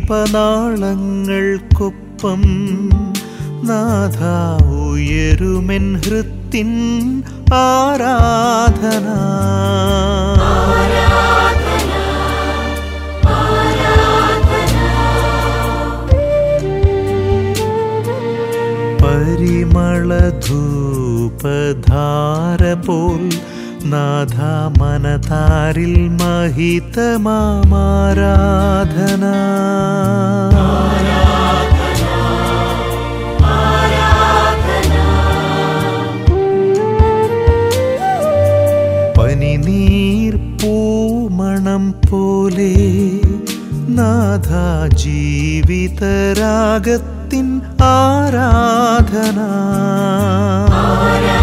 ദീപനാളങ്ങൾക്കൊപ്പം നാഥ ഉയരുമെൻ ഹൃത്തിൻ ആരാധന പരിമളധൂപധാര പോൽ നാഥ മനതാരിൽ മഹിതമാരാധന പനിനീർ പൂമണം പോലെ നാഥ ജീവിതരാഗത്തിൻ ആരാധന